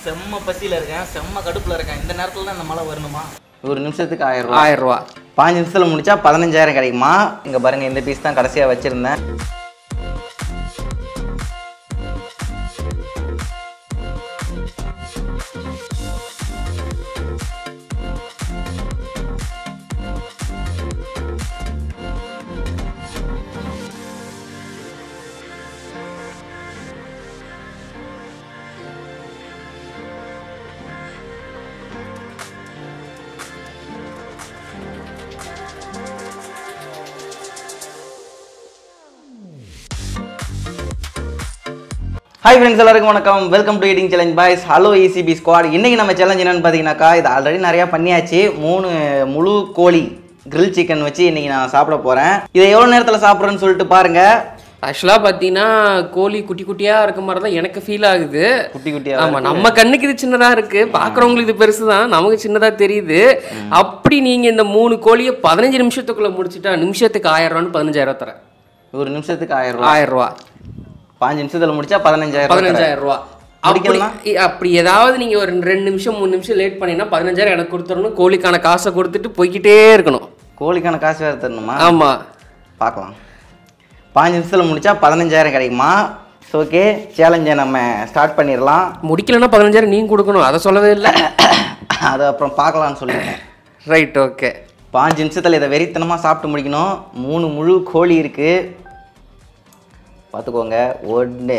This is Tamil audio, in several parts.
செம்ம பசியில் இருக்கேன் செம்ம கடுப்பில் இருக்கேன் இந்த நேரத்தில் தான் இந்த மழை வரணுமா ஒரு நிமிஷத்துக்கு ஆயிரம் ரூபா ஆயிரம் ரூபா பாஞ்சு நிமிஷத்தில் முடிச்சா பதினஞ்சாயிரம் கிடைக்குமா இங்கே பாருங்க இந்த பீஸ் தான் கடைசியாக வச்சுருந்தேன் ஹாய் ஃப்ரெண்ட்ஸ் எல்லாருக்கும் வணக்கம் welcome to eating challenge boys hello ECB squad இன்னைக்கு நம்ம சேலஞ்ச் என்னன்னு பார்த்தீங்கன்னாக்கா இது ஆல்ரெடி நிறையா பண்ணியாச்சு மூணு முழு கோழி grill சிக்கன் வச்சு இன்னைக்கு நான் சாப்பிட போகிறேன் இதை எவ்வளோ நேரத்தில் சாப்பிட்றேன்னு சொல்லிட்டு பாருங்க ஆக்சுவலாக பார்த்தீங்கன்னா கோழி குட்டி குட்டியாக இருக்க மாதிரி தான் எனக்கு ஃபீல் ஆகுது குட்டி குட்டியாக ஆமா நம்ம கண்ணுக்கு இது சின்னதா இருக்கு பாக்குறவங்களுக்கு இது பெருசு தான் நமக்கு சின்னதா தெரியுது அப்படி நீங்க இந்த மூணு கோழியை பதினஞ்சு நிமிஷத்துக்குள்ள முடிச்சிட்டா நிமிஷத்துக்கு ஆயிரம் ரூபான்னு பதினஞ்சாயிரம் தரேன் ஒரு நிமிஷத்துக்கு ஆயிரம் ரூபா ஆயிரம் ரூபா பாஞ்சு நிமிஷத்தில் முடிச்சா பதினஞ்சாயிரம் ரூபா தரேன். பதினஞ்சாயிரம் ரூபா அப்படி முடிக்கலாம்? அப்படி ஏதாவது நீங்க ஒரு ரெண்டு நிமிஷம் மூணு நிமிஷம் லேட் பண்ணீங்கன்னா பதினஞ்சாயிரம் எனக்கு கொடுத்துடணும் கோழிக்கான காசை கொடுத்துட்டு போய்க்கிட்டே இருக்கணும் கோழிக்கான காசு வேறு தரணுமா ஆமா பார்க்கலாம் பாஞ்சு நிமிஷத்தில் முடிச்சா பதினஞ்சாயிரம் கிடைக்குமா ஓகே சேலஞ்சை நம்ம ஸ்டார்ட் பண்ணிடலாம் முடிக்கலன்னா பதினஞ்சாயிரம் நீங்க கொடுக்கணும் அதை சொல்லவே இல்லை அது அப்புறம் பார்க்கலாம்னு சொல்லிட்டேன் ரைட் ஓகே பாஞ்சு நிமிஷத்தில் இதை வெறித்தனமாக சாப்பிட்டு முடிக்கணும் மூணு முழு கோழி இருக்குது பார்த்துக்கோங்க ஒன்று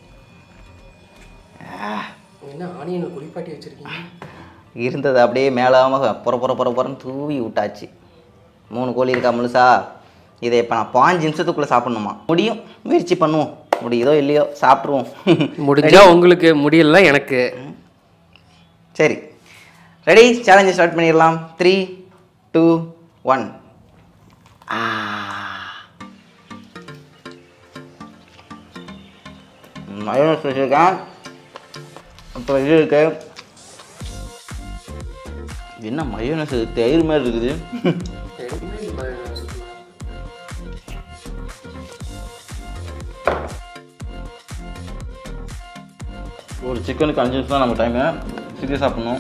என்ன ஆனியனை குளிப்பாட்டி வச்சிருக்கீங்க இருந்தது அப்படியே மேலாம புற புற புற புறன்னு தூவி விட்டாச்சு மூணு கோழி இருக்கா முழுசா இதை இப்போ நான் பாஞ்சு நிமிஷத்துக்குள்ளே சாப்பிட்ணுமா முடியும் முயற்சி பண்ணுவோம் முடியுதோ இல்லையோ சாப்பிட்ருவோம் முடிஞ்சா உங்களுக்கு முடியல எனக்கு சரி ரெடி சேலஞ்சை ஸ்டார்ட் பண்ணிடலாம் த்ரீ டூ ஒன் மயோனஸ் வச்சுருக்கேன் அப்புறம் இது இருக்கு என்ன மயோனஸ் தயிர் மாதிரி இருக்குது ஒரு சிக்கனுக்கு அஞ்சு நிமிஷம் தான் நம்ம டைமு சீக்கிரம் சாப்பிட்ணும்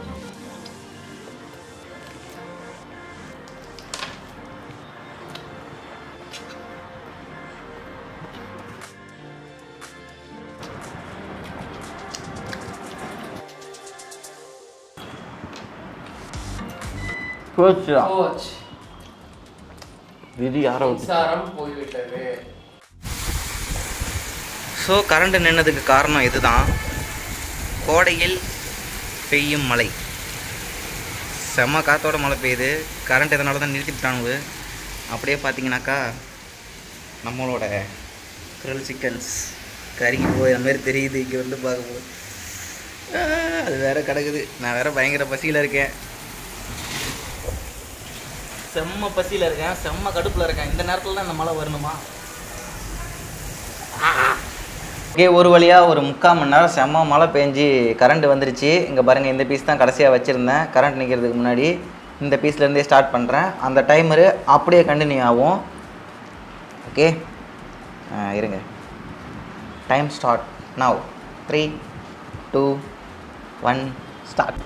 போச்சுடா விதி யாரோ மின்சாரம் போய்விட்டது ஸோ கரண்ட் நின்னதுக்கு காரணம் இதுதான் கோடையில் பெய்யும் மழை செம்ம காத்தோட மழை பெய்யுது கரண்ட் இதனால தான் நிறுத்திட்டானுங்க அப்படியே பார்த்தீங்கன்னாக்கா நம்மளோட கிரில் சிக்கன்ஸ் கருகி போய் அந்த மாதிரி தெரியுது இங்கே வந்து பார்க்கும்போது ஆ, அது வேற கிடக்குது நான் வேற பயங்கர பசியில் இருக்கேன் செம்ம பசியில் இருக்கேன் செம்ம கடுப்பில் இருக்கேன் இந்த நேரத்தில் தான் இந்த மழை வரணுமா ஓகே ஒரு வழியாக ஒரு முக்கால் மணி நேரம் செம்ம மழை பெஞ்சு கரண்ட் வந்துருச்சு இங்கே பாருங்கள் இந்த பீஸ் தான் கடைசியாக வச்சுருந்தேன் கரண்ட் நிற்கிறதுக்கு முன்னாடி இந்த பீஸ்லேருந்தே ஸ்டார்ட் பண்ணுறேன் அந்த டைமரு அப்படியே கண்டினியூ ஆகும் ஓகே இருங்க time start now three two one start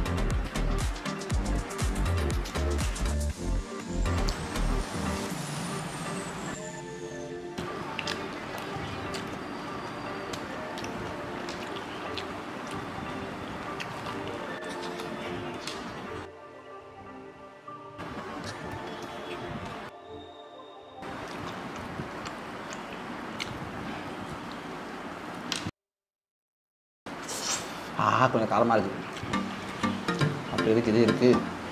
ஆ கொஞ்சம் காலமாக இருக்குது அப்படி இருக்கு இது இருக்குது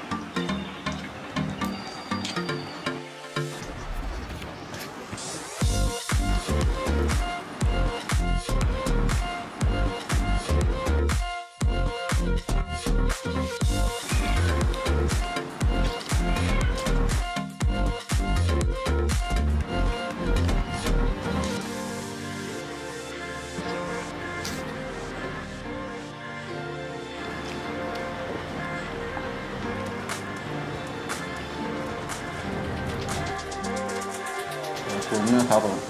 உண்மையாக சாப்பிடணும்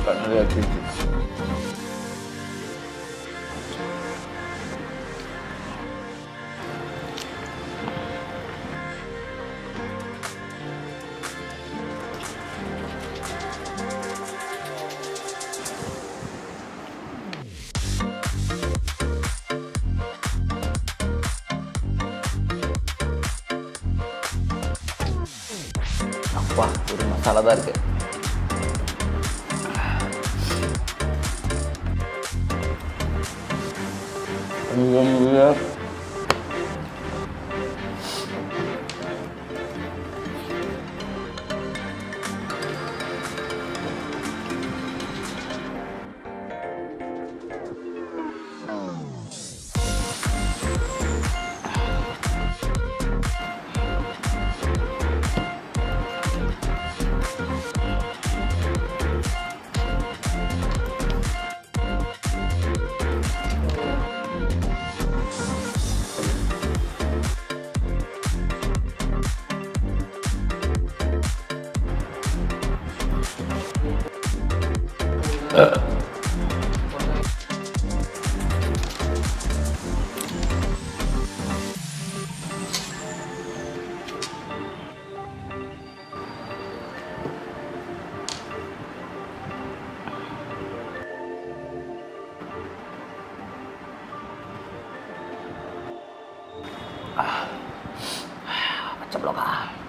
கண்ணுல வச்சிருச்சு அப்பா ஒரு மசாலா தான் இருக்கு ஐயையோ. பச்சை மிளகா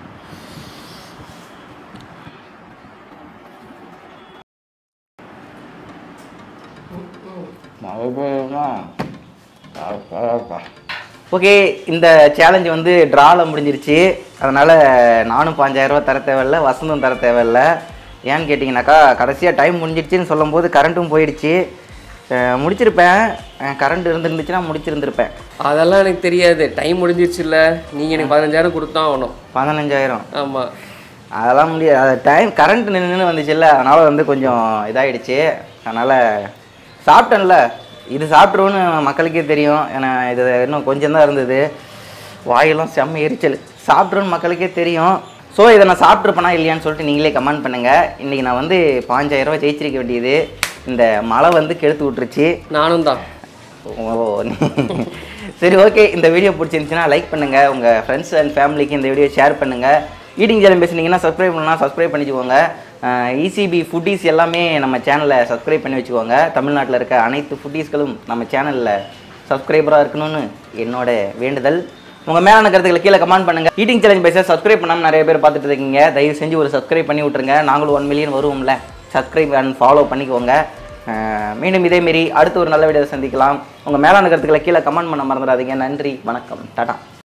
மழை பெய்யுமா ஓகே இந்த சேலஞ்சு வந்து ட்ராவில் முடிஞ்சிருச்சு அதனால் நானும் பாஞ்சாயிரரூவா தர தேவையில்ல வசந்தும் தர தேவையில்ல ஏன்னு கேட்டிங்கனாக்கா கடைசியாக டைம் முடிஞ்சிருச்சுன்னு சொல்லும்போது கரண்ட்டும் போயிடுச்சு அஹ் முடிச்சிருப்பேன் கரண்ட் இருந்துருந்துச்சுன்னா முடிச்சிருந்திருப்பேன் அதெல்லாம் எனக்கு தெரியாது டைம் முடிஞ்சிருச்சுல்ல நீங்க எனக்கு பதினஞ்சாயிரம் கொடுத்தா ஆகணும் பதினஞ்சாயிரம் ஆமா அதெல்லாம் முடியாது அது டைம் கரண்ட் நின்று வந்துச்சுல்ல அதனால் வந்து கொஞ்சம் இதாகிடுச்சு அதனால் சாப்பிட்டேன்ல இது சாப்பிட்ருவோன்னு மக்களுக்கே தெரியும் ஏன்னா இது இன்னும் கொஞ்சம் தான் இருந்தது வாயெல்லாம் செம்ம எரிச்சல் சாப்பிட்ருன்னு மக்களுக்கே தெரியும் ஸோ இதை நான் சாப்பிட்ருப்பேனா இல்லையான்னு சொல்லிட்டு நீங்களே கமெண்ட் பண்ணுங்கள் இன்றைக்கி நான் வந்து பாஞ்சாயிரம் ரூபாய் ஜெயிச்சிருக்க வேண்டியது இந்த மழை வந்து கெடுத்து விட்டுருச்சு நானும் தான் ஓ நீ- சரி ஓகே இந்த வீடியோ பிடிச்சிருந்துச்சுன்னா லைக் பண்ணுங்க உங்க ஃப்ரெண்ட்ஸ் அண்ட் ஃபேமிலிக்கு இந்த வீடியோ ஷேர் பண்ணுங்க ஈட்டிங் சேனல் பேசுனீங்கன்னா சப்ஸ்கிரைப் பண்ணலாம் சப்ஸ்கிரைப் பண்ணிச்சுக்கோங்க இசிபி ஃபுட்டீஸ் எல்லாமே நம்ம சேனலில் சப்ஸ்கிரைப் பண்ணி வச்சுக்கோங்க தமிழ்நாட்டில் இருக்க அனைத்து ஃபுட்டீஸ்களும் நம்ம சேனலில் சப்ஸ்கிரைபராக இருக்கணும்னு என்னோட வேண்டுதல் உங்கள் மேலான கருத்துக்களை கீழே கமெண்ட் பண்ணுங்க ஈட்டிங் சேலஞ்ச் பேச சப்ஸ்கிரைப் பண்ணாமல் நிறைய பேர் பார்த்துட்டு இருக்கீங்க தயவு செஞ்சு ஒரு சப்ஸ்கிரைப் பண்ணி விட்ருங்க நாங்களும் ஒன் மில்லியன் வருவோம்ல சப்ஸ்கிரைப் அண்ட் ஃபாலோ பண்ணிக்கோங்க அஹ் மீண்டும் இதே மாரி அடுத்த ஒரு நல்ல வீடியோ சந்திக்கலாம் உங்கள் மேலான கருத்துக்களை கீழே கமெண்ட் பண்ண மறந்துடாதீங்க நன்றி வணக்கம் டாடா